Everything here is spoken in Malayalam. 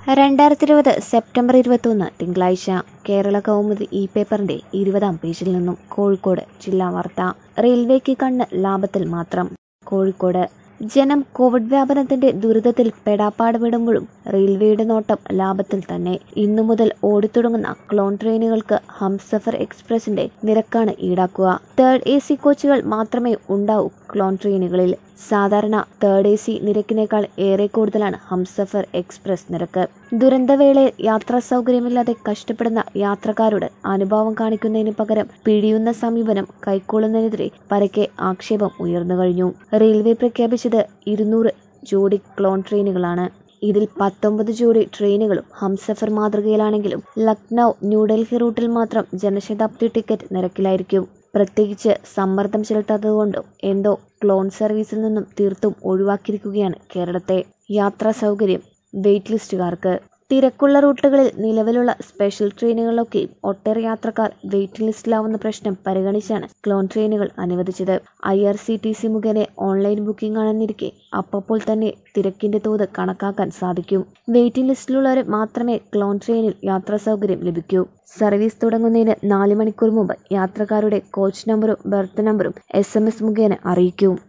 രണ്ടായിരത്തി ഇരുപത് സെപ്റ്റംബർ ഇരുപത്തൊന്ന് തിങ്കളാഴ്ച കേരള കൗമുദി ഇ പേപ്പറിന്റെ ഇരുപതാം പേജിൽ നിന്നും കോഴിക്കോട് ജില്ലാ വാർത്ത റെയിൽവേക്ക് കണ്ണ് ലാഭത്തിൽ മാത്രം കോഴിക്കോട് ജനം കോവിഡ് വ്യാപനത്തിന്റെ ദുരിതത്തിൽ പെടാപ്പാട് വിടുമ്പോഴും റെയിൽവേയുടെ നോട്ടം ലാഭത്തിൽ തന്നെ ഇന്നു മുതൽ ഓടിത്തുടങ്ങുന്ന ക്ലോൺ ട്രെയിനുകൾക്ക് ഹംസഫർ എക്സ്പ്രസിന്റെ നിരക്കാണ് ഈടാക്കുക തേർഡ് എ സി കോച്ചുകൾ മാത്രമേ ഉണ്ടാവൂ ക്ലോൺ ട്രെയിനുകളിൽ സാധാരണ തേർഡ് എ സി നിരക്കിനേക്കാൾ ഏറെ കൂടുതലാണ് ഹംസഫർ എക്സ്പ്രസ് നിരക്ക് ദുരന്തവേളയിൽ യാത്രാ സൗകര്യമില്ലാതെ കഷ്ടപ്പെടുന്ന യാത്രക്കാരോട് അനുഭാവം കാണിക്കുന്നതിന് പകരം പിഴിയുന്ന സമീപനം കൈക്കൊള്ളുന്നതിനെതിരെ പരക്കെ ആക്ഷേപം ഉയർന്നു കഴിഞ്ഞു റെയിൽവേ പ്രഖ്യാപിച്ചത് ഇരുന്നൂറ് ജോഡി ക്ലോൺ ട്രെയിനുകളാണ് ഇതിൽ പത്തൊമ്പത് ജോഡി ട്രെയിനുകളും ഹംസഫർ മാതൃകയിലാണെങ്കിലും ലക്നൗ ന്യൂഡൽഹി റൂട്ടിൽ മാത്രം ജനശതാബ്ദി ടിക്കറ്റ് നിരക്കിലായിരിക്കും പ്രത്യേകിച്ച് സമ്മർദ്ദം ചെലുത്താത്തതുകൊണ്ടും എന്തോ ക്ലോൺ സർവീസിൽ നിന്നും തീർത്തും ഒഴിവാക്കിയിരിക്കുകയാണ് കേരളത്തെ യാത്രാ സൗകര്യം വെയിറ്റ് ലിസ്റ്റുകാർക്ക് തിരക്കുള്ള റൂട്ടുകളിൽ നിലവിലുള്ള സ്പെഷ്യൽ ട്രെയിനുകളിലൊക്കെയും ഒട്ടേറെ യാത്രക്കാർ വെയിറ്റിംഗ് ലിസ്റ്റിലാവുന്ന പ്രശ്നം പരിഗണിച്ചാണ് ക്ലോൺ ട്രെയിനുകൾ അനുവദിച്ചത് I R C T C മുഖേന ഓൺലൈൻ ബുക്കിംഗ് ആണെന്നിരിക്കെ അപ്പോൾ തന്നെ തിരക്കിന്റെ തോത് കണക്കാക്കാൻ സാധിക്കും വെയിറ്റിംഗ് ലിസ്റ്റിലുള്ളവരെ മാത്രമേ ക്ലോൺ ട്രെയിനിൽ യാത്രാ സൗകര്യം ലഭിക്കൂ സർവീസ് തുടങ്ങുന്നതിന് നാല് മണിക്കൂർ മുമ്പ് യാത്രക്കാരുടെ കോച്ച് നമ്പറും ബർത്ത് നമ്പറും എസ് മുഖേന അറിയിക്കും